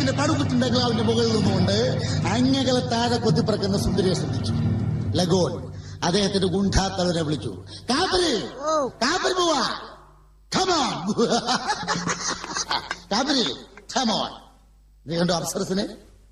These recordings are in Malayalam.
ബിൽഡിങ്ങിന്റെ പടുകുറ്റിന്റെ ഗ്ലാവിന്റെ മുകളിൽ നിന്നുകൊണ്ട് അങ്ങകളെ താഴെ കൊത്തിപ്പറക്കുന്ന സുന്ദരിയെ ശ്രദ്ധിച്ചു ലഗോൺ അദ്ദേഹത്തിന്റെ ഗുണ്ടാത്തവരെ വിളിച്ചു കാപ്പരി ഓ കാപ്പരി പോവാ കമോൺ കാപ്പരി കമോൺ നീ കണ്ടോ അപ്സരസിനെ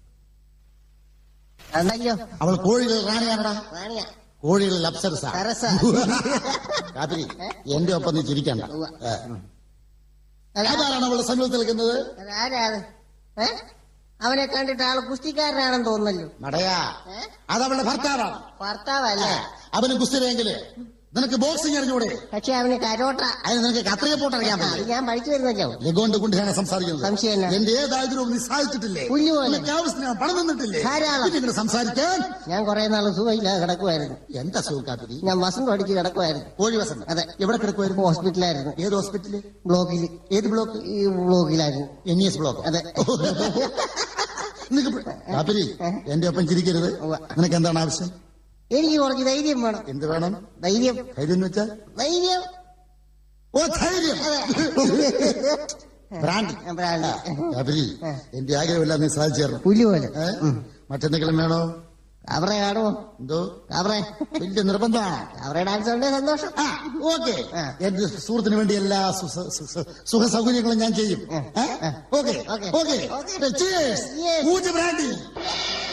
ഉണ്ടല്ലോ അവൾ കോഴികൾ റാണിയാണടാ റാണിയ കോഴികളിൽ അപ്സരസ സരസ. കാപ്പരി എന്റെ ഒപ്പം നീ ചിരിക്കണ്ട ഉവ്വ. ഏ. അതാരാണ് അവളുടെ സമീപത്തിൽ നിൽക്കുന്നത് ആരാ അത് ഏ അവനെ കണ്ടിട്ട് ആള് കുസ്തിക്കാരനാണെന്ന് തോന്നല്ലോ മടയാ ഏ അതവളുടെ ഭർത്താവാണ് ഭർത്താവല്ലേ അവന് കുസ്തിരെങ്കില് നിനക്ക് ബോക്സിംഗ് അറിഞ്ഞൂടെ പക്ഷെ അവന് കരോട്ട അതിന് നിനക്ക് കത്രിക പോട്ടറിയാൻ അത് ഞാൻ പഠിച്ചു വരുന്നല്ലോ ലഗോന്റെ കുണ്ടിയാണ് സംസാരിക്കുന്നത് സംശയം എന്നാ? എന്റെ ഏതാഗ്രഹവും നീ സാധിച്ചിട്ടില്ലേ പുല്ല് പോലെ. നിനക്ക് ആവശ്യത്തിന് പണം നിന്നിട്ടില്ലേ ധാരാളം. പിന്നെ ഇങ്ങനെ സംസാരിക്കാൻ ഞാൻ കുറെ നാൾ സുഖമില്ലാതെ കിടക്കുമായിരുന്നു എന്താ സുഖാപ്പിരി ഞാൻ വസന്തം അടിച്ച് കിടക്കുമായിരുന്നു കോഴി വസന്ത അതെ. എവിടെ കിടക്കുമായിരുന്നു ഹോസ്പിറ്റലായിരുന്നു ഏത് ഹോസ്പിറ്റല് ബ്ലോക്കിൽ ഏത് ബ്ലോക്ക് ഈ ബ്ലോക്കിലായിരുന്നു എൻ എസ് ബ്ലോക്ക് അതെ. നിനക്ക് കാപ്പിരി എന്റെ ഒപ്പം ചിരിക്കരുത് ഉവ്വ. നിനക്ക് എന്താണ് ആവശ്യം എനിക്ക് കുറച്ച് ധൈര്യം വേണം എന്ത് വേണം ധൈര്യം ധൈര്യം എന്ന് വെച്ചാൽ ധൈര്യം ഓ ധൈര്യം ഭ്രാന്തി ബ്രാൻഡ് കാപ്പിരി എന്റെ ആഗ്രഹമെല്ലാം നീ സാധിച്ചു തരണം പുല്ല് പോലെ ഏ? മറ്റെന്തെങ്കിലും വേണോ അവരെ കാണുമോ എന്തോ അവരെ വലിയ നിർബന്ധമാണ് അവരെ ഡാൻസ് ഉണ്ട് സന്തോഷം ആ ഓക്കെ ആ. എന്റെ സുഹൃത്തിന് വേണ്ടി എല്ലാ സുസ- സുസ- സുഖ സൗകര്യങ്ങളും ഞാൻ ചെയ്യും ആ. ആ. Okay okay. Okay okay. Cheers. Yes. ഊറ്റ് ബ്രാൻഡി